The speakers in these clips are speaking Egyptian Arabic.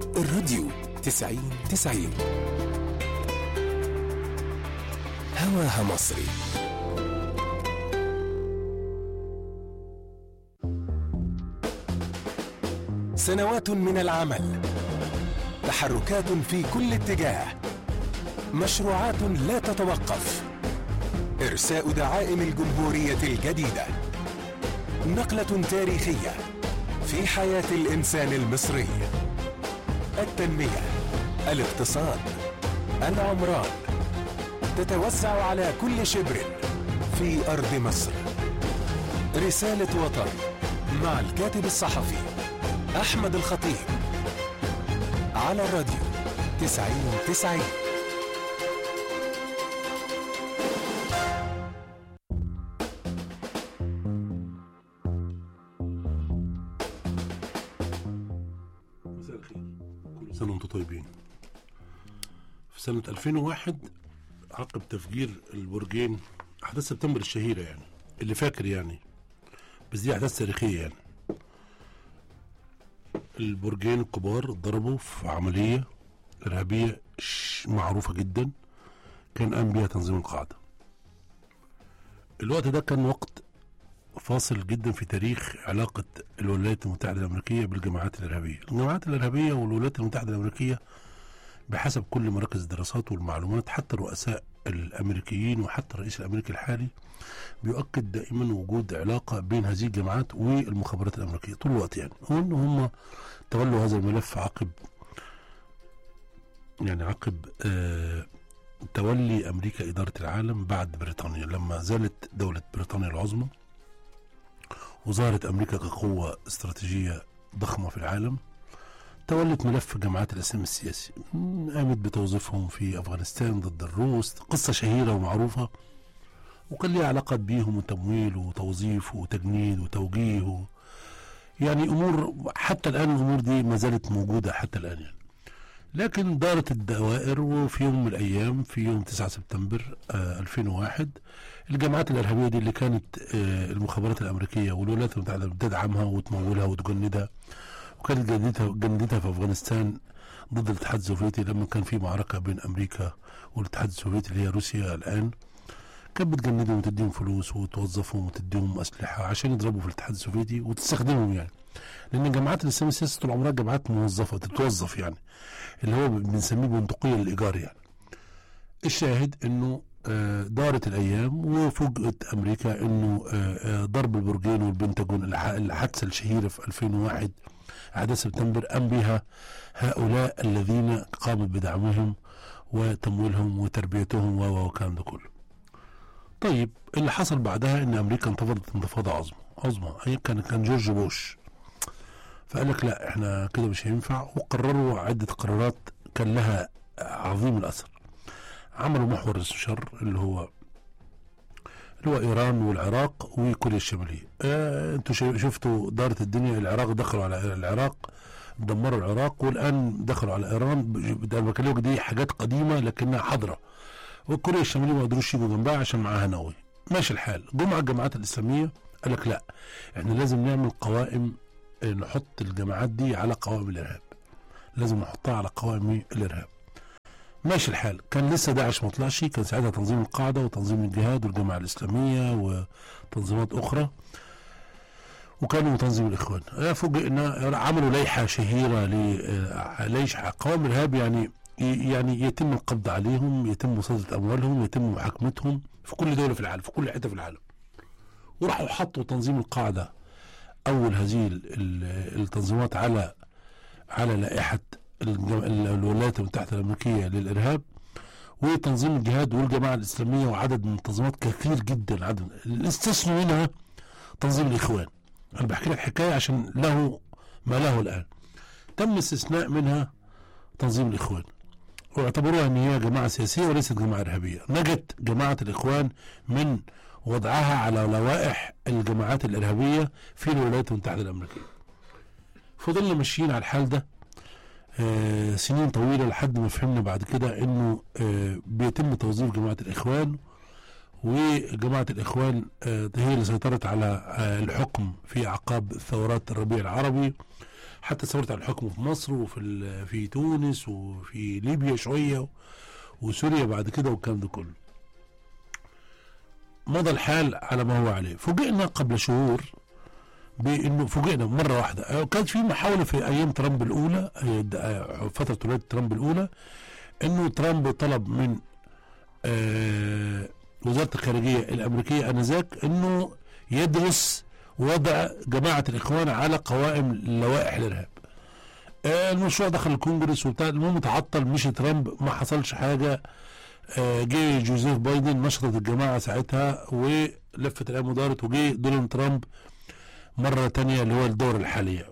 الراديو تسعين تسعين هواها مصري سنوات من العمل تحركات في كل اتجاه مشروعات لا تتوقف إرساء دعائم الجمهورية الجديدة نقلة تاريخية في حياة الإنسان المصري التنمية الاقتصاد العمران تتوسع على كل شبر في أرض مصر رسالة وطن مع الكاتب الصحفي أحمد الخطيب على الراديو تسعين تسعين مساء الخير كل سنة وانتم طيبين في سنة 2001 عقب تفجير البرجين أحداث سبتمبر الشهيرة يعني اللي فاكر يعني بس دي أحداث تاريخية يعني البرجين الكبار ضربوا في عملية إرهابية ش- معروفة جدا كان قام بيها تنظيم القاعدة الوقت ده كان وقت فاصل جدا في تاريخ علاقة الولايات المتحدة الأمريكية بالجماعات الإرهابية الجماعات الإرهابية والولايات المتحدة الأمريكية بحسب كل مراكز الدراسات والمعلومات حتى الرؤساء الأمريكيين وحتى الرئيس الأمريكي الحالي بيؤكد دائما وجود علاقة بين هذه الجماعات والمخابرات الأمريكية طول الوقت يعني وإن هم تولوا هذا الملف عقب يعني عقب آه تولي أمريكا إدارة العالم بعد بريطانيا لما زالت دولة بريطانيا العظمى وظهرت أمريكا كقوة استراتيجية ضخمة في العالم تولت ملف جماعات الإسلام السياسي م، قامت بتوظيفهم في أفغانستان ضد الروس قصة شهيرة ومعروفة وكان ليها علاقات بيهم وتمويل وتوظيف وتجنيد وتوجيه و... يعني أمور حتى الآن الأمور دي ما زالت موجودة حتى الآن يعني لكن دارت الدوائر وفي يوم من الأيام في يوم 9 سبتمبر آه 2001 الجماعات الإرهابية دي اللي كانت آه المخابرات الأمريكية والولايات المتحدة بتدعمها وتمولها وتجندها وكانت جندتها جندتها في أفغانستان ضد الاتحاد السوفيتي لما كان في معركة بين أمريكا والاتحاد السوفيتي اللي هي روسيا الآن كانت بتجندهم وتديهم فلوس وتوظفهم وتديهم أسلحة عشان يضربوا في الاتحاد السوفيتي وتستخدمهم يعني لأن جماعات الإسلام السياسي طول عمرها جماعات موظفة تتوظف يعني اللي هو بنسميه بندقية للإيجار يعني الشاهد انه آه، دارت الايام وفوجئت امريكا انه آه، آه، ضرب البرجين والبنتاجون الح- الحادثه الشهيره في 2001 احداث سبتمبر قام بها هؤلاء الذين قامت بدعمهم وتمويلهم وتربيتهم و و والكلام ده كله. طيب اللي حصل بعدها ان امريكا انتفضت انتفاضه عظمى عظمى هي كان كان جورج بوش فقال لك لا احنا كده مش هينفع وقرروا عده قرارات كان لها عظيم الاثر. عملوا محور الشر اللي هو اللي هو ايران والعراق وكوريا الشماليه آه انتوا شا- شفتوا دارت الدنيا العراق دخلوا على العراق دمروا العراق والان دخلوا على ايران ب- ده بكلمك دي حاجات قديمه لكنها حاضره وكوريا الشماليه ما قدروش يجوا جنبها عشان معاها نووي ماشي الحال جم على الجماعات الاسلاميه قال لك لا احنا لازم نعمل قوائم آه، نحط الجماعات دي على قوائم الارهاب لازم نحطها على قوائم الارهاب ماشي الحال كان لسه داعش ما طلعش كان ساعتها تنظيم القاعده وتنظيم الجهاد والجماعه الاسلاميه وتنظيمات اخرى وكانوا تنظيم الاخوان آه، فوجئنا عملوا لائحه شهيره لائحه قوام ارهاب يعني يعني يتم القبض عليهم يتم مصادره اموالهم يتم محاكمتهم في كل دوله في العالم في كل حته في العالم وراحوا حطوا تنظيم القاعده اول هذه ال- ال- التنظيمات على على لائحه الج- ال- الولايات المتحده الامريكيه للارهاب وتنظيم الجهاد والجماعه الاسلاميه وعدد من التنظيمات كثير جدا عدد اللي استثنوا منها تنظيم الاخوان انا بحكي لك حكايه عشان له ما له الان تم استثناء منها تنظيم الاخوان واعتبروها ان هي جماعه سياسيه وليست جماعه ارهابيه نجت جماعه الاخوان من وضعها على لوائح الجماعات الارهابيه في الولايات المتحده الامريكيه فضلنا ماشيين على الحال ده آه سنين طويله لحد ما فهمنا بعد كده انه آه بيتم توظيف جماعه الاخوان وجماعه الاخوان آه هي اللي سيطرت على آه الحكم في اعقاب ثورات الربيع العربي حتى ثورت على الحكم في مصر وفي ال- في تونس وفي ليبيا شويه وسوريا بعد كده والكلام ده كله مضى الحال على ما هو عليه فوجئنا قبل شهور بانه فوجئنا مره واحده آه، كانت في محاوله في ايام ترامب الاولى آه، د- آه، فتره ولايه ترامب الاولى انه ترامب طلب من آه، وزاره الخارجيه الامريكيه انذاك انه يدرس وضع جماعه الاخوان على قوائم لوائح الارهاب. آه، المشروع دخل الكونجرس وبتاع المهم تعطل مشي ترامب ما حصلش حاجه آه، جه جوزيف بايدن نشطت الجماعه ساعتها ولفت الايام ودارت وجه دونالد ترامب مره تانية اللي هو الدور الحاليه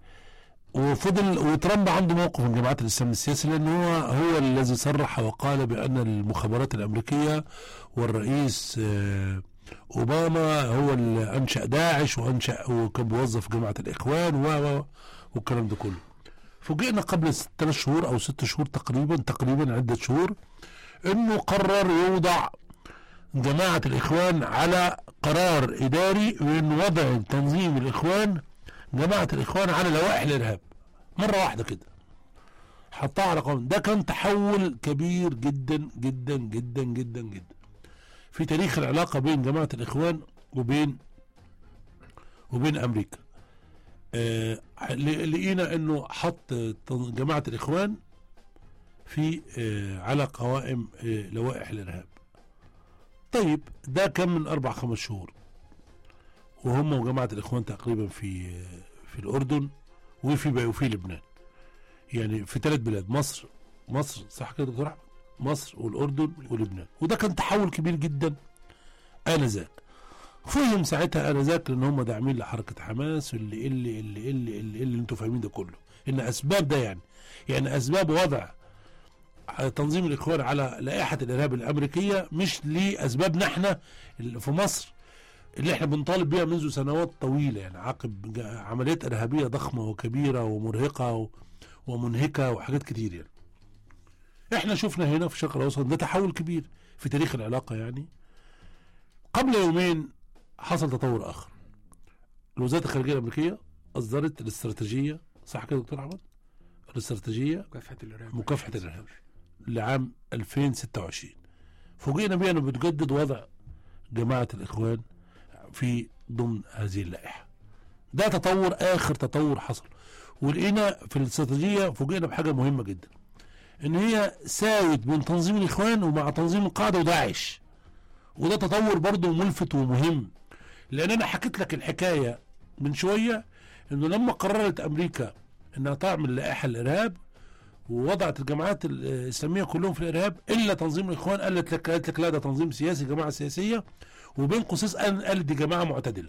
وفضل وترامب عنده موقف من جماعات الاسلام السياسي لانه هو هو الذي صرح وقال بان المخابرات الامريكيه والرئيس آه، اوباما هو اللي انشا داعش وانشا وكان بيوظف جماعه الاخوان و و- والكلام ده كله فوجئنا قبل ثلاث شهور او ست شهور تقريبا تقريبا عده شهور انه قرر يوضع جماعه الاخوان على قرار اداري بان وضع تنظيم الاخوان جماعه الاخوان على لوائح الارهاب مره واحده كده حطها على قانون ده كان تحول كبير جدا جدا جدا جدا جدا في تاريخ العلاقه بين جماعه الاخوان وبين وبين امريكا آه ل- لقينا انه حط تن- جماعه الاخوان في آه على قوائم آه لوائح الارهاب طيب ده كان من اربع خمس شهور وهم وجماعه الاخوان تقريبا في آه في الاردن وفي وفي لبنان يعني في ثلاث بلاد مصر مصر صح كده يا دكتور احمد مصر والاردن ولبنان وده كان تحول كبير جدا انذاك فهم ساعتها انذاك لان هم داعمين لحركه حماس اللي اللي اللي اللي اللي, اللي انتوا فاهمين ده كله ان اسباب ده يعني يعني اسباب وضع تنظيم الاخوان على لائحه الارهاب الامريكيه مش لاسبابنا احنا اللي في مصر اللي احنا بنطالب بيها منذ سنوات طويله يعني عقب جا- عمليات ارهابيه ضخمه وكبيره ومرهقه و- ومنهكه وحاجات كتير يعني. احنا شفنا هنا في الشرق الاوسط ده تحول كبير في تاريخ العلاقه يعني. قبل يومين حصل تطور اخر. وزاره الخارجيه الامريكيه اصدرت الاستراتيجيه صح كده يا دكتور احمد؟ الاستراتيجيه مكافحه الارهاب مكافحة الإرهاب. لعام 2026 فوجئنا بأنه بتجدد وضع جماعة الإخوان في ضمن هذه اللائحة ده تطور آخر تطور حصل ولقينا في الاستراتيجية فوجئنا بحاجة مهمة جدا إن هي ساوت بين تنظيم الإخوان ومع تنظيم القاعدة وداعش وده تطور برضه ملفت ومهم لأن أنا حكيت لك الحكاية من شوية إنه لما قررت أمريكا إنها تعمل لائحة الإرهاب ووضعت الجماعات الاسلاميه كلهم في الارهاب الا تنظيم الاخوان قالت لك قالت لك لا ده تنظيم سياسي جماعه سياسيه وبين قوسين قال قالت دي جماعه معتدله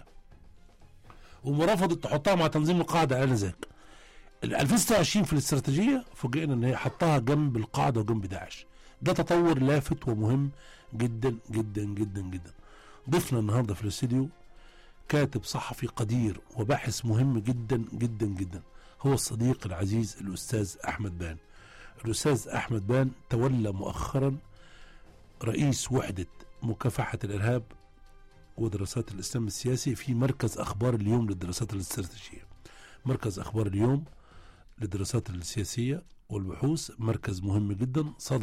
ورفضت تحطها مع تنظيم القاعده انذاك ال 2026 في الاستراتيجيه فوجئنا ان هي حطها جنب القاعده وجنب داعش ده تطور لافت ومهم جدا جدا جدا جدا ضيفنا النهارده في الاستديو كاتب صحفي قدير وباحث مهم جدا جدا جدا هو الصديق العزيز الاستاذ احمد بان الاستاذ احمد بان تولى مؤخرا رئيس وحده مكافحه الارهاب ودراسات الاسلام السياسي في مركز اخبار اليوم للدراسات الاستراتيجيه مركز اخبار اليوم للدراسات السياسيه والبحوث مركز مهم جدا صدر